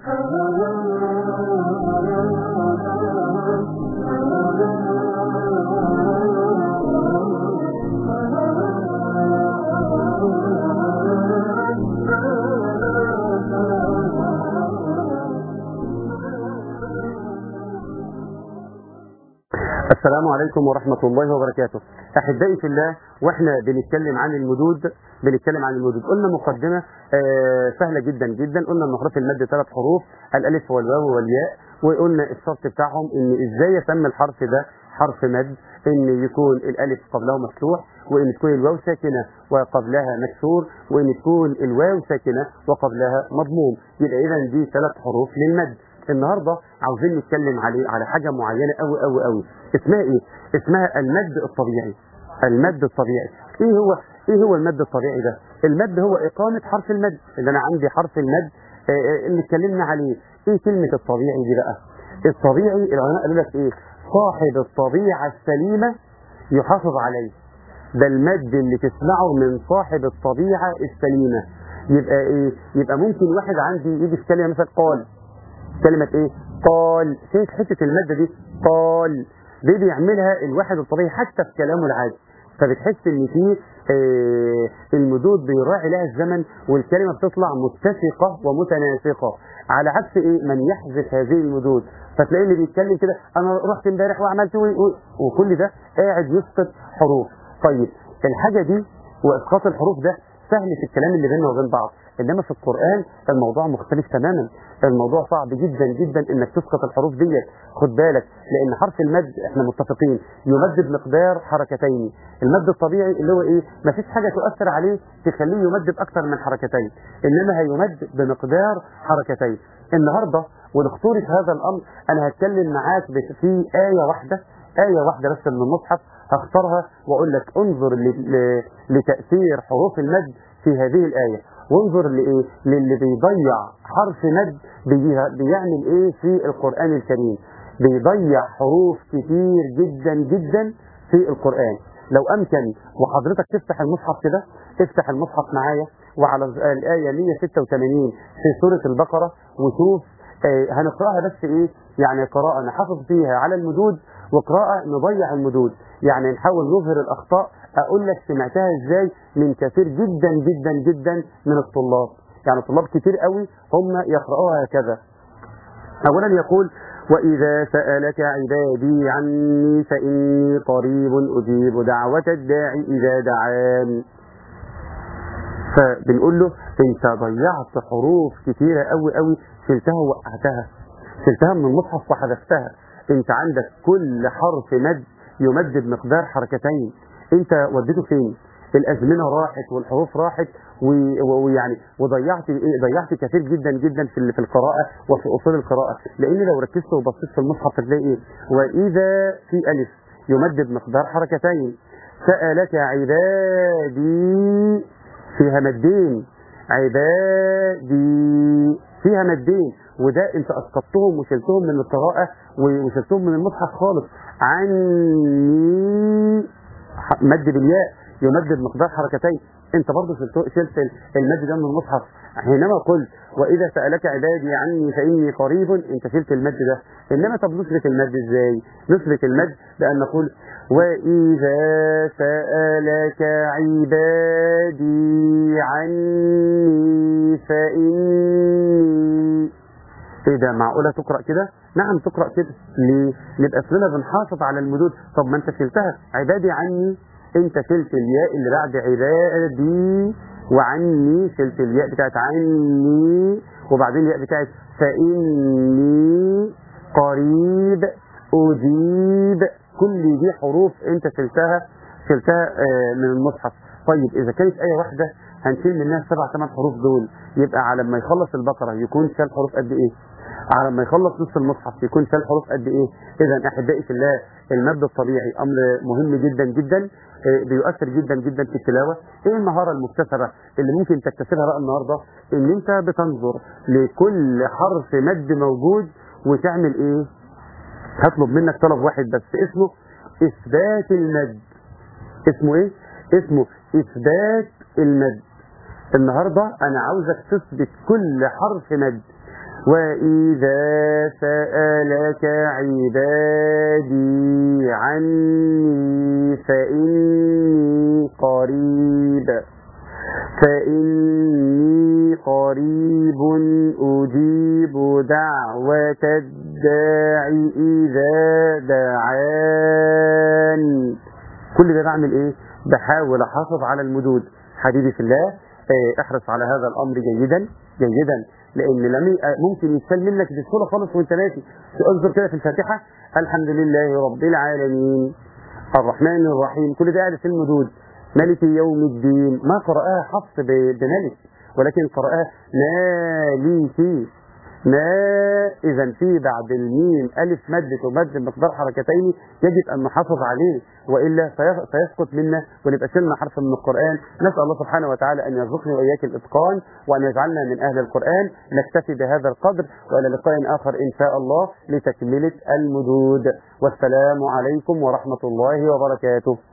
السلام عليكم ورحمة الله وبركاته أحبائي في الله وإحنا بنتكلم عن المدود بنتكلم عن المدود قلنا مقدمة آه، سهلة جدا جدا قلنا أن حروف المد ثلاث حروف الألف والواو والياء وقلنا الشرط بتاعهم إن إزاي يسمى الحرف ده حرف مد إن يكون الألف قبله مفتوح وإن تكون الواو ساكنة وقبلها مكسور وإن تكون الواو ساكنة وقبلها مضموم يبقى إذا دي ثلاث حروف للمد النهارده عاوزين نتكلم عليه على حاجه معينه قوي قوي قوي اسمها ايه اسمها المد الطبيعي المد الطبيعي ايه هو ايه هو المد الطبيعي ده المد هو اقامه حرف المد اللي انا عندي حرف المد آه، آه، اللي اتكلمنا عليه ايه كلمه الطبيعي دي بقى الطبيعي العلماء قالوا لك ايه صاحب الطبيعه السليمه يحافظ عليه ده المد اللي تسمعه من صاحب الطبيعه السليمه يبقى ايه يبقى ممكن واحد عندي يجي في كلمه مثلا قال كلمة ايه قال شايف حتة المادة دي قال دي بيعملها الواحد الطبيعي حتى في كلامه العادي فبتحس ان في آه المدود بيراعي لها الزمن والكلمة بتطلع متسقة ومتناسقة على عكس ايه من يحذف هذه المدود فتلاقيه اللي بيتكلم كده انا رحت امبارح وعملت و- و- وكل ده قاعد يسقط حروف طيب الحاجة دي واسقاط الحروف ده سهل في الكلام اللي بيننا وبين بعض انما في القرآن الموضوع مختلف تماما الموضوع صعب جدا جدا انك تسقط الحروف ديت خد بالك لان حرف المد احنا متفقين يمد بمقدار حركتين المد الطبيعي اللي هو ايه مفيش حاجة تؤثر عليه تخليه يمد باكثر من حركتين انما هيمد بمقدار حركتين النهارده ولخطورة هذا الامر انا هتكلم معاك بس- في آية واحدة آية واحدة بس من المصحف هختارها واقول لك انظر ل- ل- لتأثير حروف المد في هذه الآية وانظر لإيه للي بيضيع حرف مد بي- بيعمل إيه في القرآن الكريم بيضيع حروف كتير جدا جدا في القرآن لو أمكن وحضرتك تفتح المصحف كده افتح المصحف معايا وعلى الآية 186 في سورة البقرة وشوف آه، هنقراها بس ايه يعني قراءة نحافظ فيها على المدود وقراءة نضيع المدود يعني نحاول نظهر الأخطاء أقول لك سمعتها إزاي من كثير جدا جدا جدا من الطلاب يعني طلاب كتير قوي هم يقرأوها هكذا أولا يقول وإذا سألك عبادي عني فإني قريب أجيب دعوة الداعي إذا دعان فبنقول له انت ضيعت حروف كتيرة قوي قوي شلتها ووقعتها شلتها من المصحف وحذفتها انت عندك كل حرف مد يمد بمقدار حركتين انت وديته فين الازمنه راحت والحروف راحت و- و- ويعني وضيعت ايه ضيعت كثير جدا جدا في ال- في القراءه وفي اصول القراءه لان لو ركزت وبصيت في المصحف هتلاقي ايه واذا في الف يمد بمقدار حركتين سالك عبادي فيها مدين عبادي فيها مدين وده انت اسقطتهم وشلتهم من القراءة و- وشلتهم من المصحف خالص عني ح- مد بالياء يمد بمقدار حركتين انت برضه شلت شلت المد ده من المصحف حينما قلت واذا سالك عبادي عني فاني قريب انت شلت المد ده انما طب نثبت المد ازاي نثبت المد بان نقول واذا سالك عبادي عني فاني ايه ده معقولة تقرأ كده؟ نعم تقرأ كده ليه؟ نبقى اسمنا بنحافظ على المدود طب ما انت شلتها عبادي عني انت شلت الياء اللي بعد عبادي وعني شلت الياء بتاعت عني وبعدين الياء بتاعت فإني قريب أجيب كل دي حروف انت شلتها شلتها آه، من المصحف طيب اذا كانت ايه واحده هنشيل منها السبع ثمان حروف دول يبقى على ما يخلص البقره يكون شال حروف قد ايه على ما يخلص نص المصحف يكون شال حروف قد ايه اذا احبائي في الله المد الطبيعي امر مهم جدا جدا آه، بيؤثر جدا جدا في التلاوه ايه المهاره المكتسبه اللي ممكن تكتسبها بقى النهارده ان انت بتنظر لكل حرف مد موجود وتعمل ايه هطلب منك طلب واحد بس اسمه اثبات المد اسمه ايه اسمه اثبات المد النهارده انا عاوزك تثبت كل حرف مد وإذا سألك عبادي عني فإني قريب فإني قريب أجيب دعوة الداع إذا دعان كل ده بعمل إيه؟ بحاول أحافظ على المدود حبيبي في الله آه، احرص على هذا الأمر جيدا جيدا لأن لم ممكن يتسال منك بسهولة خالص وأنت ماشي انظر كده في الفاتحة الحمد لله رب العالمين الرحمن الرحيم كل ده قاعد في المدود ملك يوم الدين ما قرأها حفص ب- بملك ولكن قرأها مالك ما إذا في بعد الميم ألف مد تمد بمقدار حركتين يجب أن نحافظ عليه وإلا سيف- سيسقط منا ونبقى شلنا حرف من القرآن نسأل الله سبحانه وتعالى أن يرزقني وإياك الإتقان وأن يجعلنا من أهل القرآن نكتفي بهذا القدر وإلى لقاء آخر إن شاء الله لتكملة المدود والسلام عليكم ورحمة الله وبركاته